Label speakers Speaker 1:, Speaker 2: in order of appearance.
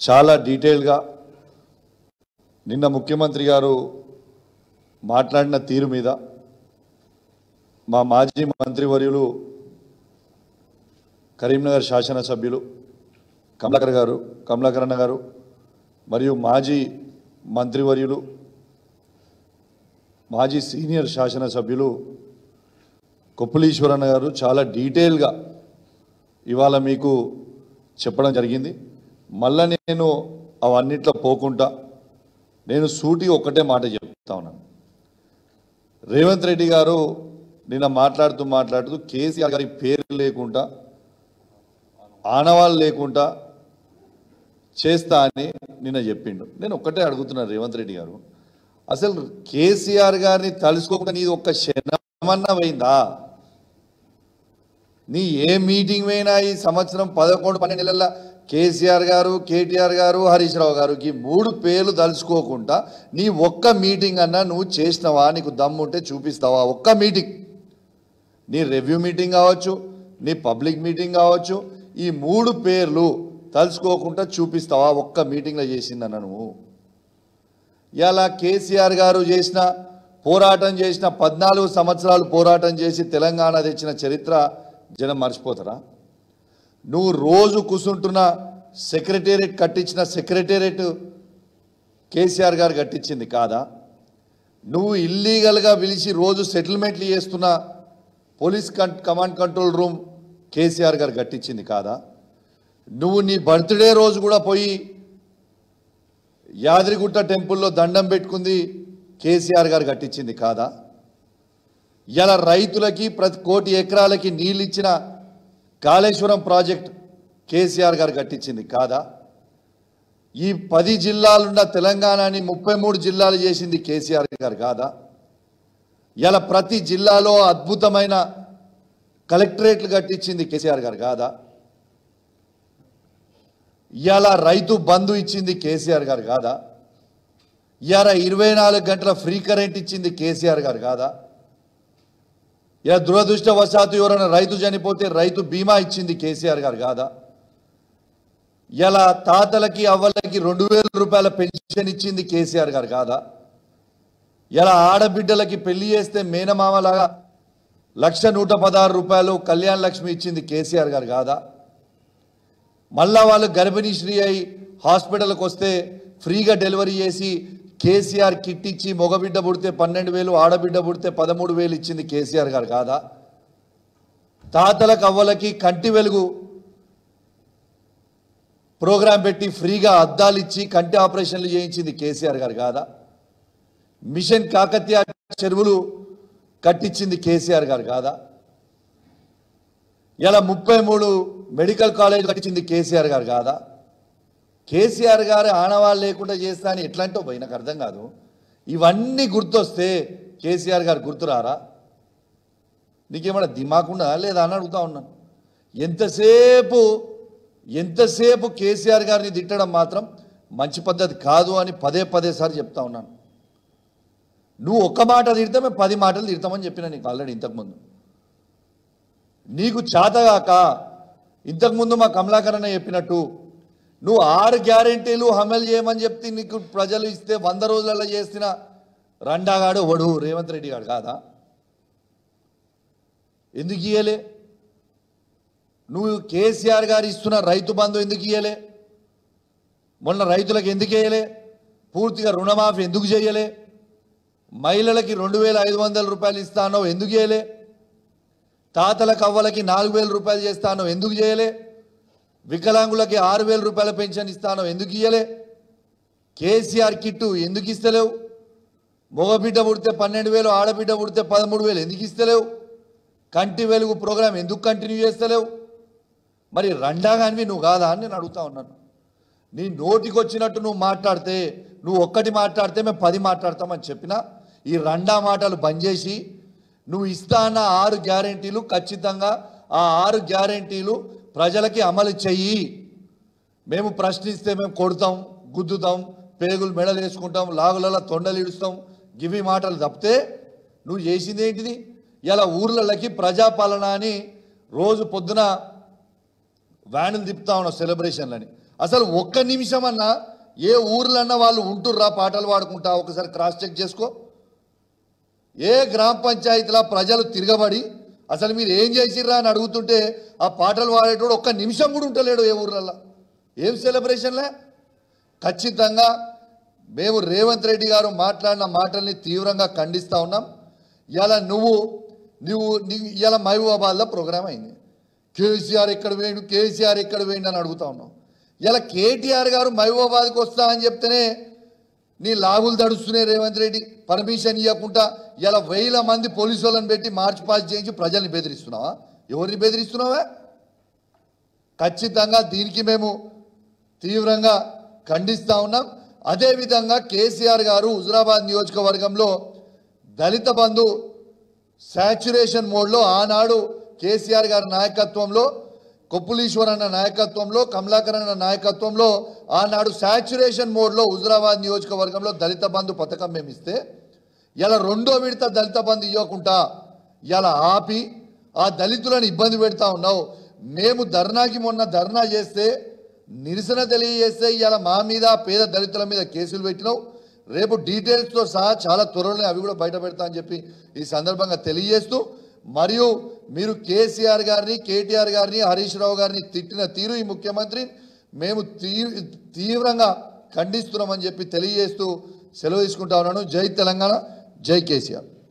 Speaker 1: చాలా డీటెయిల్గా నిన్న ముఖ్యమంత్రి గారు మాట్లాడిన తీరు మీద మా మాజీ మంత్రివర్యులు కరీంనగర్ శాసనసభ్యులు కమలాకర్ గారు కమలాకరణ గారు మరియు మాజీ మంత్రివర్యులు మాజీ సీనియర్ శాసనసభ్యులు కొప్పులీశ్వరన్న గారు చాలా డీటెయిల్గా ఇవాళ మీకు చెప్పడం జరిగింది మళ్ళా నేను అవన్నిట్లో పోకుండా నేను సూటి ఒక్కటే మాట చెప్తా ఉన్నాను రేవంత్ రెడ్డి గారు నిన్న మాట్లాడుతూ మాట్లాడుతూ కేసీఆర్ గారి పేరు లేకుండా ఆనవాళ్ళు లేకుండా చేస్తా అని నిన్న చెప్పిండు నేను ఒక్కటే అడుగుతున్నాను రేవంత్ రెడ్డి గారు అసలు కేసీఆర్ గారిని తలుసుకోకుండా నీది ఒక్క క్షణమన్నా పోయిందా నీ ఏ మీటింగ్ పోయినా ఈ సంవత్సరం పదకొండు పన్నెండు నెలల కేసీఆర్ గారు కేటీఆర్ గారు హరీష్ రావు గారు ఈ మూడు పేర్లు తలుచుకోకుండా నీ ఒక్క మీటింగ్ అన్నా నువ్వు చేసినవా నీకు దమ్ముంటే చూపిస్తావా ఒక్క మీటింగ్ నీ రివ్యూ మీటింగ్ కావచ్చు నీ పబ్లిక్ మీటింగ్ కావచ్చు ఈ మూడు పేర్లు తలుచుకోకుండా చూపిస్తావా ఒక్క మీటింగ్లో చేసిందన్న నువ్వు ఇలా కేసీఆర్ గారు చేసిన పోరాటం చేసిన పద్నాలుగు సంవత్సరాలు పోరాటం చేసి తెలంగాణ తెచ్చిన చరిత్ర జనం మర్చిపోతారా నువ్వు రోజు కూర్చుంటున్న సెక్రటేరియట్ కట్టించిన సెక్రటేరియట్ కేసీఆర్ గారు కట్టించింది కాదా నువ్వు ఇల్లీగల్గా పిలిచి రోజు సెటిల్మెంట్లు చేస్తున్న పోలీస్ కన్ కమాండ్ కంట్రోల్ రూమ్ కేసీఆర్ గారు కట్టించింది కాదా నువ్వు నీ బర్త్డే రోజు కూడా పోయి యాదగిరిగుట్ట టెంపుల్లో దండం పెట్టుకుంది కేసీఆర్ గారు కట్టించింది కాదా ఇలా రైతులకి ప్రతి కోటి ఎకరాలకి నీళ్ళు ఇచ్చిన కాళేశ్వరం ప్రాజెక్ట్ కేసీఆర్ గారు కట్టించింది కాదా ఈ పది జిల్లాలున్న తెలంగాణని ముప్పై మూడు జిల్లాలు చేసింది కేసీఆర్ గారు కాదా ఇలా ప్రతి జిల్లాలో అద్భుతమైన కలెక్టరేట్లు కట్టించింది కేసీఆర్ గారు కాదా ఇవాళ రైతు బంధు ఇచ్చింది కేసీఆర్ గారు కాదా ఇవాళ ఇరవై నాలుగు గంటల ఫ్రీ కరెంట్ ఇచ్చింది కేసీఆర్ గారు కాదా ఇలా దురదృష్టవశాత్తు ఎవరైనా రైతు చనిపోతే రైతు బీమా ఇచ్చింది కేసీఆర్ గారు కాదా ఇలా తాతలకి అవ్వలకి రెండు వేల రూపాయల పెన్షన్ ఇచ్చింది కేసీఆర్ గారు కాదా ఇలా ఆడబిడ్డలకి పెళ్లి చేస్తే మేనమామలాగా లక్ష నూట పదహారు రూపాయలు కళ్యాణ లక్ష్మి ఇచ్చింది కేసీఆర్ గారు కాదా మళ్ళా వాళ్ళు గర్భిణీ శ్రీ అయి హాస్పిటల్కి వస్తే ఫ్రీగా డెలివరీ చేసి కేసీఆర్ కిట్ ఇచ్చి మగబిడ్డ పుడితే పన్నెండు వేలు ఆడబిడ్డ పుడితే పదమూడు వేలు ఇచ్చింది కేసీఆర్ గారు కాదా తాతలకు అవ్వలకి కంటి వెలుగు ప్రోగ్రాం పెట్టి ఫ్రీగా అద్దాలు ఇచ్చి కంటి ఆపరేషన్లు చేయించింది కేసీఆర్ గారు కాదా మిషన్ కాకతీయ చెరువులు కట్టించింది కేసీఆర్ గారు కాదా ఇలా ముప్పై మూడు మెడికల్ కాలేజ్ కట్టించింది కేసీఆర్ గారు కాదా కేసీఆర్ గారు ఆనవాళ్ళు లేకుండా చేస్తా అని ఎట్లాంటో పోయి నాకు అర్థం కాదు ఇవన్నీ గుర్తొస్తే కేసీఆర్ గారు గుర్తురారా నీకేమన్నా దిమాకుండా లేదా అని అడుగుతా ఉన్నాను ఎంతసేపు ఎంతసేపు కేసీఆర్ గారిని తిట్టడం మాత్రం మంచి పద్ధతి కాదు అని పదే పదే సార్లు చెప్తా ఉన్నాను నువ్వు ఒక్క మాట తిడితే మేము పది మాటలు తిడతామని చెప్పిన నీకు ఆల్రెడీ ఇంతకుముందు నీకు చేతగాక ఇంతకుముందు మా కమలాకరణ చెప్పినట్టు నువ్వు ఆరు గ్యారెంటీలు అమలు చేయమని చెప్తే నీకు ప్రజలు ఇస్తే వంద రోజులలో చేసిన రండాగాడు వడు రేవంత్ రెడ్డి గాడు కాదా ఎందుకు ఇయ్యలే నువ్వు కేసీఆర్ గారు ఇస్తున్న రైతు బంధు ఎందుకు ఇయ్యలే మొన్న రైతులకు ఎందుకు వేయలే పూర్తిగా రుణమాఫీ ఎందుకు చేయలే మహిళలకి రెండు వేల ఐదు వందల రూపాయలు ఇస్తానో ఎందుకు చేయలే తాతల కవ్వలకి నాలుగు వేల రూపాయలు చేస్తానో ఎందుకు చేయలే వికలాంగులకి ఆరు వేల రూపాయల పెన్షన్ ఇస్తానో ఎందుకు ఇయ్యలే కేసీఆర్ కిట్టు ఎందుకు ఇస్తలేవు మగబిడ్డ పుడితే పన్నెండు వేలు ఆడబిడ్డ పుడితే పదమూడు వేలు ఎందుకు ఇస్తలేవు కంటి వెలుగు ప్రోగ్రాం ఎందుకు కంటిన్యూ చేస్తలేవు మరి రండాగానివి నువ్వు కాదా అని నేను అడుగుతా ఉన్నాను నీ నోటికి వచ్చినట్టు నువ్వు మాట్లాడితే నువ్వు ఒక్కటి మాట్లాడితే మేము పది మాట్లాడతామని చెప్పినా ఈ రండా మాటలు బంద్ చేసి నువ్వు ఇస్తా అన్న ఆరు గ్యారెంటీలు ఖచ్చితంగా ఆ ఆరు గ్యారెంటీలు ప్రజలకి అమలు చెయ్యి మేము ప్రశ్నిస్తే మేము కొడతాం గుద్దుతాం పేగులు మెడలు వేసుకుంటాం లాగులలో తొండలు ఇడుస్తాం గివి మాటలు తప్పితే నువ్వు చేసింది ఏంటిది ఇలా ఊర్లకి ప్రజాపాలన అని రోజు పొద్దున వ్యానులు తిప్పుతా ఉన్నావు సెలబ్రేషన్లని అసలు ఒక్క నిమిషం అన్నా ఏ ఊర్లన్నా వాళ్ళు ఉంటుర్రా పాటలు పాడుకుంటా ఒకసారి క్రాస్ చెక్ చేసుకో ఏ గ్రామ పంచాయతీల ప్రజలు తిరగబడి అసలు మీరు ఏం చేసిర్రా అని అడుగుతుంటే ఆ పాటలు పాడేటోడు ఒక్క నిమిషం కూడా ఉంటలేడు ఏ ఊర్లల్లో ఏం సెలబ్రేషన్లే ఖచ్చితంగా మేము రేవంత్ రెడ్డి గారు మాట్లాడిన మాటల్ని తీవ్రంగా ఖండిస్తా ఉన్నాం ఇలా నువ్వు నువ్వు ఇలా మహబూబాబాద్లో ప్రోగ్రామ్ అయింది కేసీఆర్ ఎక్కడ వేయండు కేసీఆర్ ఎక్కడ వేయండి అని అడుగుతా ఉన్నాం ఇలా కేటీఆర్ గారు మహబూబాబాద్కి వస్తా అని చెప్తేనే నీ లాగులు తడుస్తున్నాయి రేవంత్ రెడ్డి పర్మిషన్ ఇవ్వకుండా ఇలా వేల మంది పోలీసు వాళ్ళని పెట్టి మార్చ్ పాస్ చేయించి ప్రజల్ని బెదిరిస్తున్నావా ఎవరిని బెదిరిస్తున్నావా ఖచ్చితంగా దీనికి మేము తీవ్రంగా ఖండిస్తా ఉన్నాం అదేవిధంగా కేసీఆర్ గారు హుజరాబాద్ నియోజకవర్గంలో దళిత బంధు శాచ్యురేషన్ మోడ్లో ఆనాడు కేసీఆర్ గారి నాయకత్వంలో కొప్పులీశ్వర్ అన్న నాయకత్వంలో కమలాకర్ అన్న నాయకత్వంలో ఆనాడు శాచ్యురేషన్ మోడ్లో హుజరాబాద్ నియోజకవర్గంలో దళిత బంధు పథకం మేము ఇస్తే ఇలా రెండో విడత దళిత బంధు ఇవ్వకుండా ఇలా ఆపి ఆ దళితులను ఇబ్బంది పెడతా ఉన్నావు మేము ధర్నాకి మొన్న ధర్నా చేస్తే నిరసన తెలియజేస్తే ఇలా మా మీద పేద దళితుల మీద కేసులు పెట్టినావు రేపు డీటెయిల్స్తో సహా చాలా త్వరలోనే అవి కూడా బయట పెడతా అని చెప్పి ఈ సందర్భంగా తెలియజేస్తూ మరియు మీరు కేసీఆర్ గారిని కేటీఆర్ గారిని హరీష్ రావు గారిని తిట్టిన తీరు ఈ ముఖ్యమంత్రి మేము తీ తీవ్రంగా ఖండిస్తున్నామని చెప్పి తెలియజేస్తూ సెలవు తీసుకుంటా ఉన్నాను జై తెలంగాణ జై కేసీఆర్